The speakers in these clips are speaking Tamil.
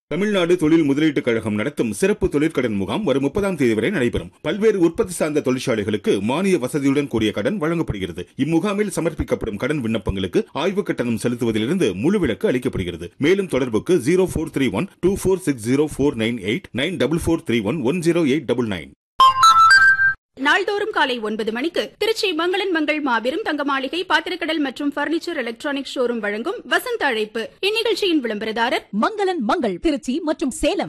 தமிழ்நாடு தொழில் முதலீட்டுக் கழகம் நடத்தும் சிறப்பு தொழிற்கடன் முகாம் வரும் முப்பதாம் தேதி வரை நடைபெறும் பல்வேறு உற்பத்தி சார்ந்த தொழிற்சாலைகளுக்கு மானிய வசதியுடன் கூடிய கடன் வழங்கப்படுகிறது இம்முகாமில் சமர்ப்பிக்கப்படும் கடன் விண்ணப்பங்களுக்கு ஆய்வுக் கட்டணம் செலுத்துவதிலிருந்து முழு விலக்கு அளிக்கப்படுகிறது மேலும் தொடர்புக்கு zero four three one two four six zero four nine eight nine double four three one one zero eight double nine நாள்தோறும் காலை ஒன்பது மணிக்கு திருச்சி மங்களன் மங்கள் மாபெரும் தங்க மாளிகை பாத்திரக்கடல் மற்றும் பர்னிச்சர் எலக்ட்ரானிக் ஷோரூம் வழங்கும் வசந்த அழைப்பு இந்நிகழ்ச்சியின் விளம்பரதாரர் மங்களன் மங்கள் திருச்சி மற்றும் சேலம்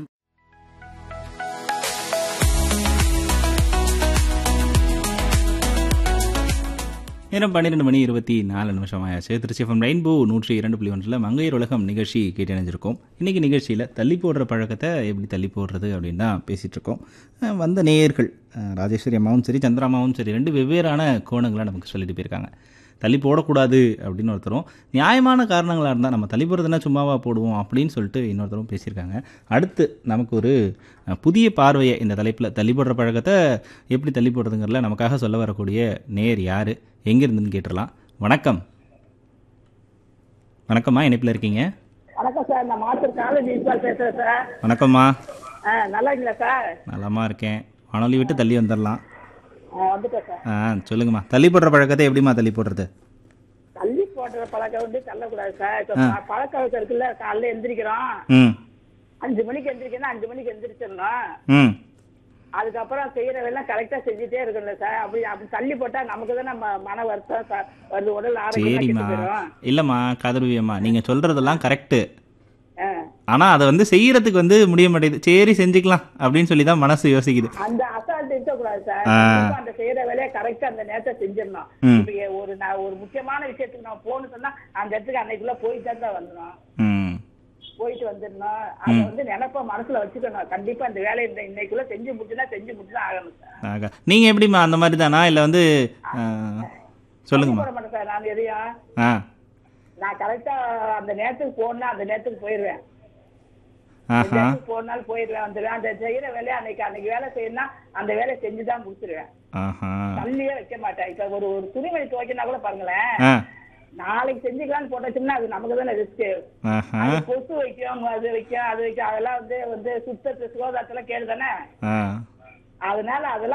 நேரம் பன்னிரெண்டு மணி இருபத்தி நாலு நிமிஷம் ஆயாச்சு திருச்சி எஃப்எம் ரெயின்போ நூற்றி இரண்டு புள்ளி ஒன்றில் மங்கையர் உலகம் நிகழ்ச்சி கேட்டணிஞ்சிருக்கோம் இன்றைக்கி நிகழ்ச்சியில் தள்ளி போடுற பழக்கத்தை எப்படி தள்ளி போடுறது அப்படின்னு தான் பேசிகிட்டு இருக்கோம் அஹ் வந்த நேயர்கள் அஹ் ராஜேஸ்வரி அம்மாவும் சரி சந்திராமாவும் சரி ரெண்டு வெவ்வேறான கோணங்களை நமக்கு சொல்லிட்டு போயிருக்காங்க தள்ளி போடக்கூடாது அப்படின்னு ஒருத்தரும் நியாயமான காரணங்களாக இருந்தால் நம்ம தள்ளி போடுறதுனா சும்மாவா போடுவோம் அப்படின்னு சொல்லிட்டு இன்னொருத்தரும் பேசியிருக்காங்க அடுத்து நமக்கு ஒரு அஹ், புதிய பார்வையை இந்த தலைப்பில் தள்ளி போடுற பழக்கத்தை எப்படி தள்ளி போடுறதுங்கிறதுல நமக்காக சொல்ல வரக்கூடிய நேர் யார் எங்கேருந்துன்னு கேட்டுடலாம் வணக்கம் வணக்கம்மா இணைப்பில் இருக்கீங்க வணக்கம் சார் நான் மாத்தூர் காலேஜ் இன்ஸ்பால் பேசுறேன் சார் வணக்கம்மா ஆ நல்லா இருக்கீங்களா சார் நலமா இருக்கேன் வானொலி விட்டு தள்ளி வந்துடலாம் ஆ வந்துட்டேன் சார் ஆ சொல்லுங்கம்மா தள்ளி போடுற பழக்கத்தை எப்படிம்மா தள்ளி போடுறது தள்ளி போடுற பழக்கம் வந்து தள்ளக்கூடாது சார் இப்போ ப- பழக்க வழக்கம் இருக்குல்ல காலைல எந்திரிக்கிறோம் ம் அஞ்சு மணிக்கு எந்திரிக்கணும் அஞ்சு மணிக்கு எந்திரிச்சிடணும் ம் அதுக்கப்புறம் செய்யற வேலை கரெக்டா செஞ்சுட்டே இருக்கணும்ல சார் அப்படி அப்படி தள்ளி போட்டா நமக்கு தான் நம்ம மன வருத்தம் சார் வருது உடல் ஆரோக்கியம் சரிம்மா கெட்டு போயிடும் இல்லைம்மா கதிரவியம்மா நீங்கள் சொல்கிறதெல்லாம் கரெக்டு ஆ. ஆனால் அதை வந்து செய்யறதுக்கு வந்து முடிய மாட்டேங்குது சரி செஞ்சுக்கலாம் அப்படின்னு சொல்லி தான் மனசு யோசிக்குது அந்த அசால்ட் இருக்கக்கூடாது சார் ஆ. கண்டிப்பா அந்த செய்யற வேலையை கரெக்டா அந்த நேரத்தை செஞ்சிடணும் ம். இப்ப ஏ- ஒரு நான் ஒரு முக்கியமான விஷயத்துக்கு நான் போகணும்னு சொன்னா அந்த இடத்துக்கு அன்னைக்குள்ள போயிட்டு தான் வந்துடும் ம் போயிட்டு வந்துடணும் அதை வந்து நினைப்ப மனசுல வச்சுக்கணும் கண்டிப்பா இந்த வேலையை இந்த இன்னைக்குள்ள செஞ்சு முடிச்சுனா செஞ்சு முடிச்சுதான் ஆகணும் சார் ஆகா நீங்கள் எப்படிம்மா அந்த மாதிரி தானா இல்லை வந்து ஆ, சொல்லுங்கம்மா போட மாட்டேன் சார் நான் எதையும் ஆ நான் கரெக்டா அந்த நேரத்துக்கு போனா அந்த நேரத்துக்கு போயிடுவேன் அந்த ஆஹா நேரத்துக்கு போனாலும் போயிடுவேன் வந்துடுவேன் அந்த செய்யற வேலையை அன்னைக்கு அன்னைக்கு வேலை செய்யணும்னா அந்த வேலையை செஞ்சுதான் முடிச்சிருவேன் ஆஹா தள்ளியே வைக்க மாட்டேன் இப்ப ஒரு ஒரு துணிமணி துவைக்கினா கூட பாருங்களேன் ஆ நாளைக்கு செஞ்சுக்கலாம்னு போட்டோம்னா அது நமக்கு தானே ரிஸ்க் ஆஹா அது கொசு வைக்கும் அது வைக்கும் அது வைக்கும் அதெல்லாம் வந்து வந்து சுத்தத்து சுகாதாரத்தெல்லாம் கேடு தானே ஆ அதனால அதெல்லாம்